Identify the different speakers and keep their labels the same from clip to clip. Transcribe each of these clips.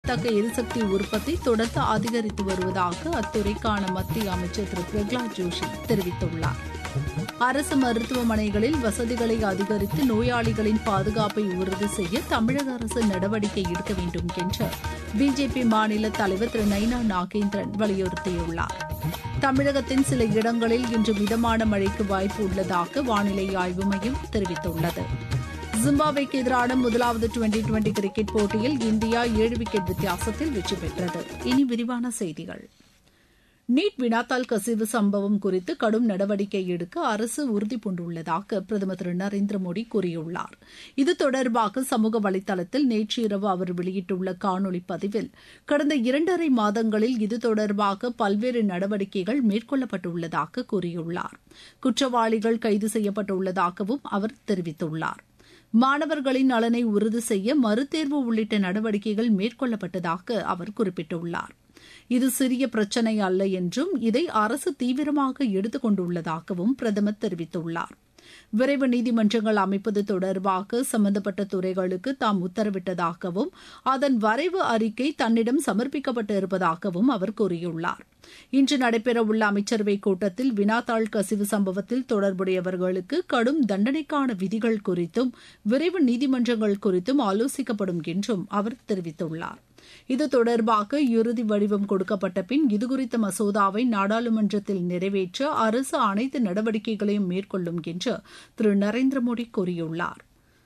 Speaker 1: புதுப்பிக்கத்தக்க எரிசக்தி உற்பத்தி தொடர்ந்து அதிகரித்து வருவதாக அத்துறைக்கான மத்திய அமைச்சர் திரு பிரகலாத் ஜோஷி தெரிவித்துள்ளார் அரசு மருத்துவமனைகளில் வசதிகளை அதிகரித்து நோயாளிகளின் பாதுகாப்பை உறுதி செய்ய தமிழக அரசு நடவடிக்கை எடுக்க வேண்டும் என்று பிஜேபி மாநில தலைவர் திரு நைனா நாகேந்திரன் வலியுறுத்தியுள்ளார் தமிழகத்தின் சில இடங்களில் இன்று மிதமான மழைக்கு வாய்ப்பு உள்ளதாக வானிலை ஆய்வு மையம் தெரிவித்துள்ளது ஜிம்பாப்வேக்கு எதிரான முதலாவது டுவெண்டி டுவெண்டி கிரிக்கெட் போட்டியில் இந்தியா ஏழு விக்கெட் வித்தியாசத்தில் வெற்றி பெற்றது இனி விரிவான செய்திகள் நீட் வினாத்தாள் கசிவு சம்பவம் குறித்து கடும் நடவடிக்கை எடுக்க அரசு உறுதிபூண்டுள்ளதாக பிரதமர் திரு நரேந்திர மோடி கூறியுள்ளார் இது தொடர்பாக சமூக வலைதளத்தில் நேற்று இரவு அவர் வெளியிட்டுள்ள காணொலி பதிவில் கடந்த இரண்டரை மாதங்களில் இது தொடர்பாக பல்வேறு நடவடிக்கைகள் மேற்கொள்ளப்பட்டுள்ளதாக கூறியுள்ளார் குற்றவாளிகள் கைது செய்யப்பட்டுள்ளதாகவும் அவர் தெரிவித்துள்ளார் மாணவர்களின் நலனை உறுதி செய்ய மறுதேர்வு உள்ளிட்ட நடவடிக்கைகள் மேற்கொள்ளப்பட்டதாக அவர் குறிப்பிட்டுள்ளார் இது சிறிய பிரச்சினை அல்ல என்றும் இதை அரசு தீவிரமாக எடுத்துக் கொண்டுள்ளதாகவும் பிரதமர் தெரிவித்துள்ளார் விரைவு நீதிமன்றங்கள் அமைப்பது தொடர்பாக சம்பந்தப்பட்ட துறைகளுக்கு தாம் உத்தரவிட்டதாகவும் அதன் வரைவு அறிக்கை தன்னிடம் சமர்ப்பிக்கப்பட்டு இருப்பதாகவும் அவர் கூறியுள்ளார் இன்று நடைபெறவுள்ள அமைச்சரவைக் கூட்டத்தில் வினாத்தாள் கசிவு சம்பவத்தில் தொடர்புடையவர்களுக்கு கடும் தண்டனைக்கான விதிகள் குறித்தும் விரைவு நீதிமன்றங்கள் குறித்தும் ஆலோசிக்கப்படும் என்றும் அவர் தெரிவித்துள்ளார் இது தொடர்பாக இறுதி வடிவம் கொடுக்கப்பட்ட பின் இதுகுறித்த மசோதாவை நாடாளுமன்றத்தில் நிறைவேற்ற அரசு அனைத்து நடவடிக்கைகளையும் மேற்கொள்ளும் என்று திரு நரேந்திர மோடி கூறியுள்ளார்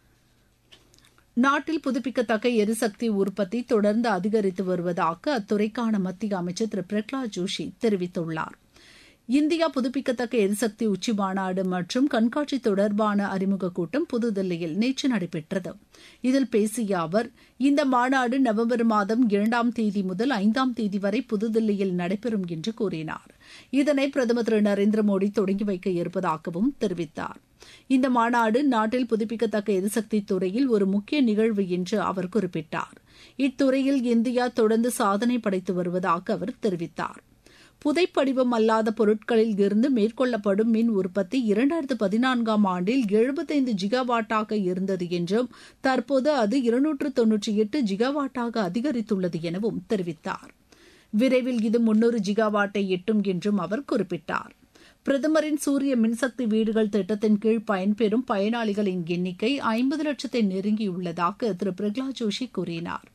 Speaker 1: நாட்டில் புதுப்பிக்கத்தக்க எரிசக்தி உற்பத்தி தொடர்ந்து அதிகரித்து வருவதாக அத்துறைக்கான மத்திய அமைச்சர் திரு பிரகலாத் ஜோஷி தெரிவித்துள்ளார் இந்தியா புதுப்பிக்கத்தக்க எரிசக்தி உச்சி மாநாடு மற்றும் கண்காட்சி தொடர்பான அறிமுக கூட்டம் புதுதில்லியில் நேற்று நடைபெற்றது இதில் பேசிய அவர் இந்த மாநாடு நவம்பர் மாதம் இரண்டாம் தேதி முதல் ஐந்தாம் தேதி வரை புதுதில்லியில் நடைபெறும் என்று கூறினார் இதனை பிரதமர் திரு நரேந்திர மோடி தொடங்கி வைக்க இருப்பதாகவும் தெரிவித்தார் இந்த மாநாடு நாட்டில் புதுப்பிக்கத்தக்க எரிசக்தி துறையில் ஒரு முக்கிய நிகழ்வு என்று அவர் குறிப்பிட்டார் இத்துறையில் இந்தியா தொடர்ந்து சாதனை படைத்து வருவதாக அவர் தெரிவித்தார் புதைப்படிவம் அல்லாத பொருட்களில் இருந்து மேற்கொள்ளப்படும் மின் உற்பத்தி இரண்டாயிரத்து பதினான்காம் ஆண்டில் எழுபத்தைந்து ஜிகாவாட்டாக இருந்தது என்றும் தற்போது அது இருநூற்று தொன்னூற்றி எட்டு ஜிகாவாட்டாக அதிகரித்துள்ளது எனவும் தெரிவித்தார் விரைவில் இது முன்னூறு ஜிகாவாட்டை எட்டும் என்றும் அவர் குறிப்பிட்டார் பிரதமரின் சூரிய மின்சக்தி வீடுகள் திட்டத்தின் கீழ் பயன்பெறும் பயனாளிகளின் எண்ணிக்கை ஐம்பது லட்சத்தை நெருங்கியுள்ளதாக திரு பிரகலாத் ஜோஷி கூறினார்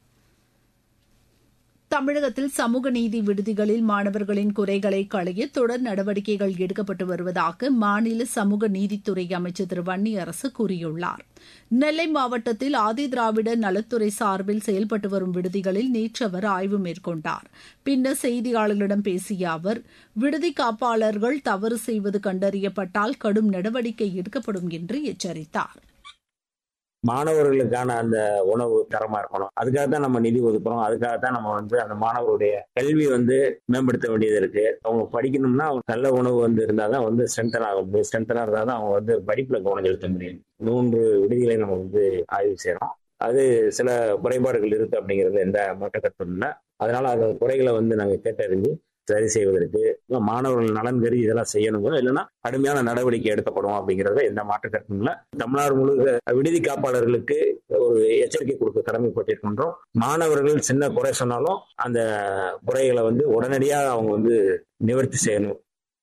Speaker 1: தமிழகத்தில் சமூக நீதி விடுதிகளில் மாணவர்களின் குறைகளை களைய தொடர் நடவடிக்கைகள் எடுக்கப்பட்டு வருவதாக மாநில சமூக நீதித்துறை அமைச்சர் திரு வன்னி அரசு கூறியுள்ளார் நெல்லை மாவட்டத்தில் ஆதி திராவிட நலத்துறை சார்பில் செயல்பட்டு வரும் விடுதிகளில் நேற்று அவர் ஆய்வு மேற்கொண்டார் பின்னர் செய்தியாளர்களிடம் பேசிய அவர் விடுதி காப்பாளர்கள் தவறு செய்வது கண்டறியப்பட்டால் கடும் நடவடிக்கை எடுக்கப்படும் என்று எச்சரித்தார்
Speaker 2: மாணவர்களுக்கான அந்த உணவு தரமா இருக்கணும் அதுக்காக தான் நம்ம நிதி ஒதுக்குறோம் அதுக்காக தான் நம்ம வந்து அந்த மாணவருடைய கல்வி வந்து மேம்படுத்த வேண்டியது இருக்கு அவங்க படிக்கணும்னா அவங்க நல்ல உணவு வந்து இருந்தால் தான் வந்து ஸ்ட்ரென்தன் ஆக முடியும் ஸ்ட்ரென்தனாக இருந்தால் தான் அவங்க வந்து படிப்புல கவனம் செலுத்த முடியும் மூன்று விடுதிகளை நம்ம வந்து ஆய்வு செய்யறோம் அது சில குறைபாடுகள் இருக்கு அப்படிங்கிறது எந்த மாற்ற கருத்தும் இல்லை அதனால அந்த குறைகளை வந்து நாங்கள் கேட்டறிஞ்சு சரி செய்வதற்கு மாணவர்கள் நலன் கருதி இதெல்லாம் செய்யணும் இல்லைன்னா கடுமையான நடவடிக்கை எடுக்கப்படும் அப்படிங்கறத எந்த மாற்று கருத்தும் இல்லை தமிழ்நாடு முழுக்க விடுதி காப்பாளர்களுக்கு ஒரு எச்சரிக்கை கொடுக்க கடமைப்பட்டிருக்கின்றோம் மாணவர்கள் சின்ன குறை சொன்னாலும் அந்த குறைகளை வந்து உடனடியாக அவங்க வந்து நிவர்த்தி செய்யணும்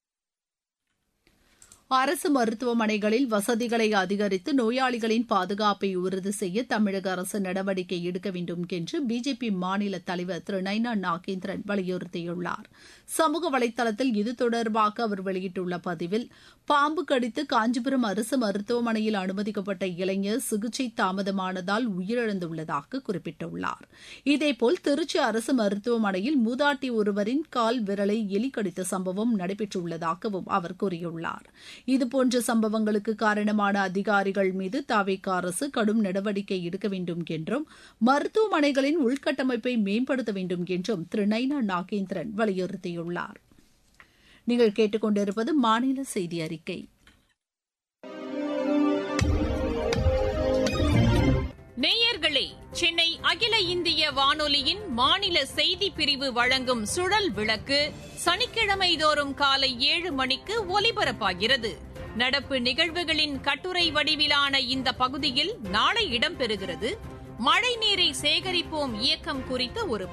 Speaker 1: அரசு மருத்துவமனைகளில் வசதிகளை அதிகரித்து நோயாளிகளின் பாதுகாப்பை உறுதி செய்ய தமிழக அரசு நடவடிக்கை எடுக்க வேண்டும் என்று பிஜேபி மாநில தலைவர் திரு நைனா நாகேந்திரன் வலியுறுத்தியுள்ளார் சமூக வலைதளத்தில் இது தொடர்பாக அவர் வெளியிட்டுள்ள பதிவில் பாம்பு கடித்து காஞ்சிபுரம் அரசு மருத்துவமனையில் அனுமதிக்கப்பட்ட இளைஞர் சிகிச்சை தாமதமானதால் உயிரிழந்துள்ளதாக குறிப்பிட்டுள்ளார் இதேபோல் திருச்சி அரசு மருத்துவமனையில் மூதாட்டி ஒருவரின் கால் விரலை எலி கடித்த சம்பவம் நடைபெற்றுள்ளதாகவும் அவர் கூறியுள்ளார் இதுபோன்ற சம்பவங்களுக்கு காரணமான அதிகாரிகள் மீது தாவேக அரசு கடும் நடவடிக்கை எடுக்க வேண்டும் என்றும் மருத்துவமனைகளின் உள்கட்டமைப்பை மேம்படுத்த வேண்டும் என்றும் திரு நைனா நாகேந்திரன் வலியுறுத்தியுள்ளார் நீங்கள் கேட்டுக்கொண்டிருப்பது மாநில செய்தி அறிக்கை
Speaker 3: நேயர்களே சென்னை அகில இந்திய வானொலியின் மாநில செய்தி பிரிவு வழங்கும் சுழல் விளக்கு சனிக்கிழமை தோறும் காலை ஏழு மணிக்கு ஒலிபரப்பாகிறது நடப்பு நிகழ்வுகளின் கட்டுரை வடிவிலான இந்த பகுதியில் நாளை இடம்பெறுகிறது மழை நீரை சேகரிப்போம் இயக்கம் குறித்த ஒரு